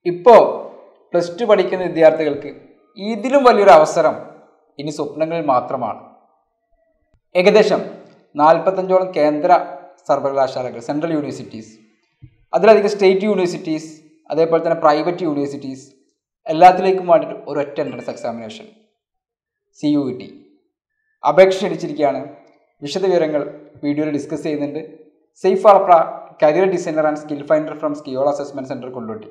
ഇപ്പോൾ plus two പഠിക്കുന്ന വിദ്യാർത്ഥികൾക്ക് ഇതിലും വലിയൊരു അവസരം ഇനി സ്വപ്നങ്ങളിൽ മാത്രമാണ് ഏകദേശം നാൽപ്പത്തഞ്ചോളം കേന്ദ്ര സർവകലാശാലകൾ സെൻട്രൽ യൂണിവേഴ്സിറ്റീസ് അതിലധികം സ്റ്റേറ്റ് യൂണിവേഴ്സിറ്റീസ് അതേപോലെ തന്നെ പ്രൈവറ്റ് യൂണിവേഴ്സിറ്റീസ് എല്ലാത്തിലേക്കും വേണ്ടിയിട്ട് ഒരൊറ്റ entrance examination C U E T അപേക്ഷ ക്ഷണിച്ചിരിക്കുകയാണ് വിശദവിവരങ്ങൾ വീഡിയോയിൽ ഡിസ്കസ് ചെയ്യുന്നുണ്ട് സേഫ് ആൾപ്ര career designer and skill finder from സ്കിയോൾ അസസ്മെൻറ്റ് സെൻറ്റർ കൊണ്ടോട്ടി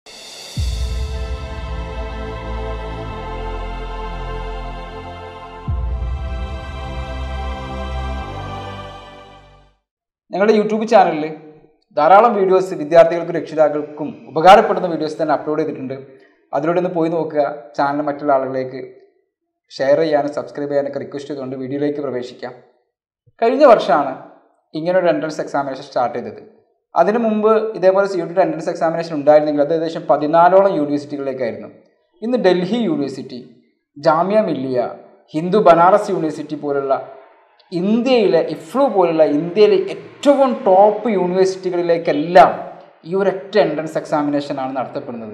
ഞങ്ങളുടെ യൂട്യൂബ് ചാനലിൽ ധാരാളം വീഡിയോസ് വിദ്യാർത്ഥികൾക്കും രക്ഷിതാക്കൾക്കും ഉപകാരപ്പെടുന്ന വീഡിയോസ് തന്നെ അപ്ലോഡ് ചെയ്തിട്ടുണ്ട് അതിലൂടെ ഒന്ന് പോയി നോക്കുക ചാനൽ മറ്റുള്ള ആളുകളിലേക്ക് ഷെയർ ചെയ്യാനും സബ്സ്ക്രൈബ് ചെയ്യാനൊക്കെ റിക്വസ്റ്റ് ചെയ്തുകൊണ്ട് വീഡിയോയിലേക്ക് പ്രവേശിക്കാം കഴിഞ്ഞ വർഷമാണ് ഇങ്ങനൊരു എൻട്രൻസ് എക്സാമിനേഷൻ സ്റ്റാർട്ട് ചെയ്തത് അതിനു മുമ്പ് ഇതേപോലെ C U T entrance examination ഉണ്ടായിരുന്നെങ്കിൽ അത് ഏകദേശം പതിനാലോളം യൂണിവേഴ്സിറ്റികളിലേക്കായിരുന്നു ഇന്ന് ഡൽഹി യൂണിവേഴ്സിറ്റി ജാമ്യ മില്ലിയ ഹിന്ദു ബനാറസ് യൂണിവേഴ്സിറ്റി പോലുള്ള ഇന്ത്യയിലെ ഇഫ്ലു പോലുള്ള ഇന്ത്യയിലെ ഏറ്റവും ടോപ്പ് യൂണിവേഴ്സിറ്റികളിലേക്കെല്ലാം ഈ ഒരൊറ്റ എൻട്രൻസ് എക്സാമിനേഷനാണ് നടത്തപ്പെടുന്നത്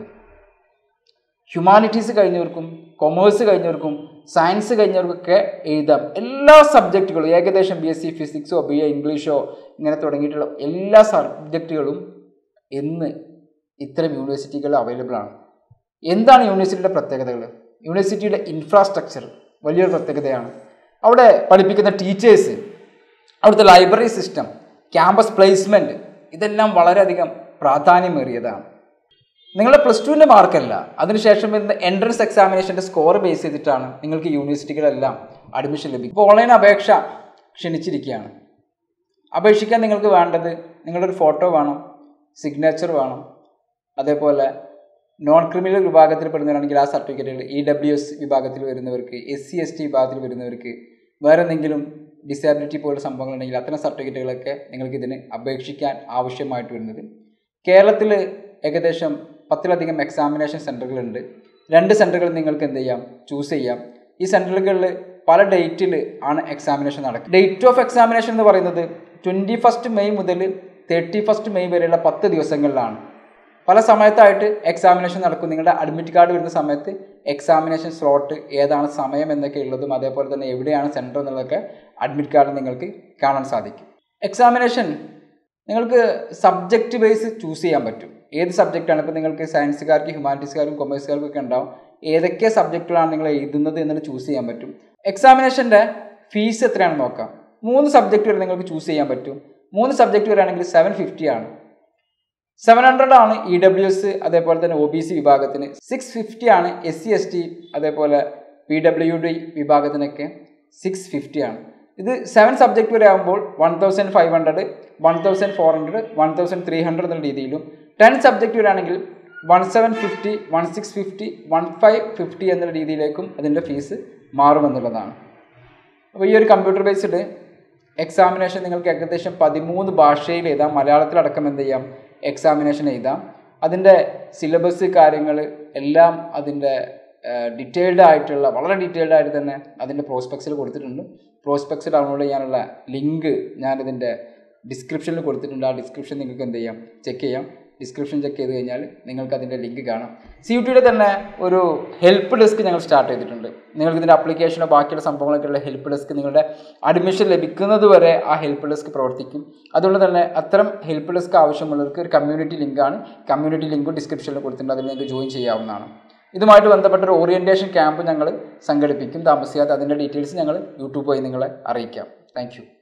ഹ്യൂമാനിറ്റീസ് കഴിഞ്ഞവർക്കും കൊമേഴ്സ് കഴിഞ്ഞവർക്കും സയൻസ് കഴിഞ്ഞവർക്കൊക്കെ എഴുതാം എല്ലാ സബ്ജക്റ്റുകളും ഏകദേശം ബി എസ് സി ഫിസിക്സോ ബി എ ഇംഗ്ലീഷോ ഇങ്ങനെ തുടങ്ങിയിട്ടുള്ള എല്ലാ സബ്ജക്റ്റുകളും ഇന്ന് ഇത്തരം യൂണിവേഴ്സിറ്റികൾ അവൈലബിൾ ആണ് എന്താണ് യൂണിവേഴ്സിറ്റിയുടെ പ്രത്യേകതകൾ യൂണിവേഴ്സിറ്റിയുടെ ഇൻഫ്രാസ്ട്രക്ചർ വലിയൊരു പ്രത്യേകതയാണ് അവിടെ പഠിപ്പിക്കുന്ന ടീച്ചേഴ്സ് അവിടുത്തെ ലൈബ്രറി സിസ്റ്റം ക്യാമ്പസ് പ്ലേസ്മെൻറ്റ് ഇതെല്ലാം വളരെയധികം പ്രാധാന്യമേറിയതാണ് നിങ്ങളുടെ പ്ലസ് ടുവിൻ്റെ മാർക്കല്ല അതിനുശേഷം വരുന്ന എൻട്രൻസ് എക്സാമിനേഷൻ്റെ സ്കോർ ബേസ് ചെയ്തിട്ടാണ് നിങ്ങൾക്ക് യൂണിവേഴ്സിറ്റികളെല്ലാം അഡ്മിഷൻ ലഭിക്കും ഇപ്പോൾ ഓൺലൈൻ അപേക്ഷ ക്ഷണിച്ചിരിക്കുകയാണ് അപേക്ഷിക്കാൻ നിങ്ങൾക്ക് വേണ്ടത് നിങ്ങളുടെ ഒരു ഫോട്ടോ വേണം സിഗ്നേച്ചർ വേണം അതേപോലെ നോൺ ക്രിമിനൽ വിഭാഗത്തിൽ പെടുന്നവരാണെങ്കിൽ ആ സർട്ടിഫിക്കറ്റുകൾ ഇ ഡബ്ല്യു എസ് വിഭാഗത്തിൽ വരുന്നവർക്ക് എസ് സി എസ് ടി വിഭാഗത്തിൽ വരുന്നവർക്ക് വേറെ എന്തെങ്കിലും ഡിസാബിലിറ്റി പോലുള്ള സംഭവങ്ങളുണ്ടെങ്കിൽ അത്തരം സർട്ടിഫിക്കറ്റുകളൊക്കെ നിങ്ങൾക്ക് ഇതിന് അപേക്ഷിക്കാൻ ആവശ്യമായിട്ട് വരുന്നത് കേരളത്തിൽ ഏകദേശം പത്തിലധികം എക്സാമിനേഷൻ സെൻറ്ററുകളുണ്ട് രണ്ട് സെൻറ്ററുകൾ നിങ്ങൾക്ക് എന്ത് ചെയ്യാം ചൂസ് ചെയ്യാം ഈ സെൻറ്ററുകളിൽ പല ഡേറ്റിൽ ആണ് എക്സാമിനേഷൻ നടക്കുക ഡേറ്റ് ഓഫ് എക്സാമിനേഷൻ എന്ന് പറയുന്നത് ട്വൻറ്റി ഫസ്റ്റ് മെയ് മുതൽ തേർട്ടി ഫസ്റ്റ് മെയ് വരെയുള്ള പത്ത് ദിവസങ്ങളിലാണ് പല സമയത്തായിട്ട് എക്സാമിനേഷൻ നടക്കും നിങ്ങളുടെ അഡ്മിറ്റ് കാർഡ് വരുന്ന സമയത്ത് എക്സാമിനേഷൻ സ്ലോട്ട് ഏതാണ് സമയം എന്നൊക്കെ ഉള്ളതും അതേപോലെ തന്നെ എവിടെയാണ് സെൻറ്റർ എന്നുള്ളതൊക്കെ അഡ്മിറ്റ് കാർഡ് നിങ്ങൾക്ക് കാണാൻ സാധിക്കും എക്സാമിനേഷൻ നിങ്ങൾക്ക് സബ്ജക്റ്റ് ബേസ് ചൂസ് ചെയ്യാൻ പറ്റും ഏത് സബ്ജക്റ്റാണ് ഇപ്പോൾ നിങ്ങൾക്ക് സയൻസുകാർക്ക് ഹ്യൂമാനിറ്റീസുകാർക്കും കൊമേഴ്സുകാർക്കും ഒക്കെ ഉണ്ടാവും ഏതൊക്കെ സബ്ജക്റ്റുകളാണ് നിങ്ങൾ എഴുതുന്നത് എന്നത് ചൂസ് ചെയ്യാൻ പറ്റും എക്സാമിനേഷൻ്റെ ഫീസ് എത്രയാണെന്ന് നോക്കാം മൂന്ന് സബ്ജക്റ്റ് വരെ നിങ്ങൾക്ക് ചൂസ് ചെയ്യാൻ പറ്റും മൂന്ന് സബ്ജക്റ്റ് വരെയാണെങ്കിൽ സെവൻ ഫിഫ്റ്റി ആണ് സെവൻ ഹൺഡ്രഡ് ആണ് ഇ ഡബ്ല്യു എസ് അതേപോലെ തന്നെ ഒ ബി സി വിഭാഗത്തിന് സിക്സ് ഫിഫ്റ്റി ആണ് എസ് സി എസ് ടി അതേപോലെ പി ഡബ്ല്യു ഡി വിഭാഗത്തിനൊക്കെ സിക്സ് ഫിഫ്റ്റി ആണ് ഇത് സെവൻ സബ്ജക്റ്റ് വരെ ആകുമ്പോൾ one thousand five hundred one thousand four hundred one thousand three hundred എന്നുള്ള രീതിയിലും ടെൻ സബ്ജക്റ്റ് വരാണെങ്കിൽ one seven fifty one six fifty one five fifty എന്നുള്ള രീതിയിലേക്കും അതിൻ്റെ ഫീസ് മാറുമെന്നുള്ളതാണ് അപ്പോൾ ഈ ഒരു കമ്പ്യൂട്ടർ ബേസ്ഡ് എക്സാമിനേഷൻ നിങ്ങൾക്ക് ഏകദേശം പതിമൂന്ന് ഭാഷയിൽ എഴുതാം മലയാളത്തിലടക്കം എന്ത് ചെയ്യാം എക്സാമിനേഷൻ എഴുതാം അതിൻ്റെ സിലബസ് കാര്യങ്ങൾ എല്ലാം അതിൻ്റെ ഡീറ്റെയിൽഡ് ആയിട്ടുള്ള വളരെ ഡീറ്റെയിൽഡ് ആയിട്ട് തന്നെ അതിൻ്റെ പ്രോസ്പെക്സിൽ കൊടുത്തിട്ടുണ്ട് പ്രോസ്പെക്സ് ഡൗൺലോഡ് ചെയ്യാനുള്ള ലിങ്ക് ഞാനിതിൻ്റെ ഡിസ്ക്രിപ്ഷനിൽ കൊടുത്തിട്ടുണ്ട് ആ ഡിസ്ക്രിപ്ഷൻ നിങ്ങൾക്ക് എന്ത് ചെയ്യാം ചെക്ക് ചെയ്യാം ഡിസ്ക്രിപ്ഷൻ ചെക്ക് ചെയ്ത് കഴിഞ്ഞാൽ നിങ്ങൾക്ക് അതിൻ്റെ ലിങ്ക് കാണാം സി യു ടിയുടെ തന്നെ ഒരു ഹെൽപ്പ് ഡെസ്ക് ഞങ്ങൾ സ്റ്റാർട്ട് ചെയ്തിട്ടുണ്ട് നിങ്ങൾക്ക് ഇതിൻ്റെ അപ്ലിക്കേഷനോ ബാക്കിയുള്ള സംഭവങ്ങളൊക്കെയുള്ള ഹെൽപ്പ് ഡെസ്ക് നിങ്ങളുടെ അഡ്മിഷൻ ലഭിക്കുന്നത് വരെ ആ ഹെൽപ്പ് ഡെസ്ക് പ്രവർത്തിക്കും അതുകൊണ്ട് തന്നെ അത്തരം ഹെൽപ്പ് ഡെസ്ക് ആവശ്യമുള്ളവർക്ക് ഒരു കമ്മ്യൂണിറ്റി ലിങ്കാണ് കമ്മ്യൂണിറ്റി ലിങ്കും ഡിസ്ക്രിപ്ഷനിൽ കൊടുത്തിട്ടുണ്ട് അതിൽ നിങ്ങൾക്ക് ജോയിൻ ചെയ്യാവുന്നതാണ് ഇതുമായിട്ട് ബന്ധപ്പെട്ട ഒരു ഓറിയൻറ്റേഷൻ ക്യാമ്പ് ഞങ്ങൾ സംഘടിപ്പിക്കും താമസിയാതെ അതിൻ്റെ ഡീറ്റെയിൽസ് ഞങ്ങൾ യൂട്യൂബ് വഴി നിങ്ങളെ അറിയിക്കാം താങ്ക്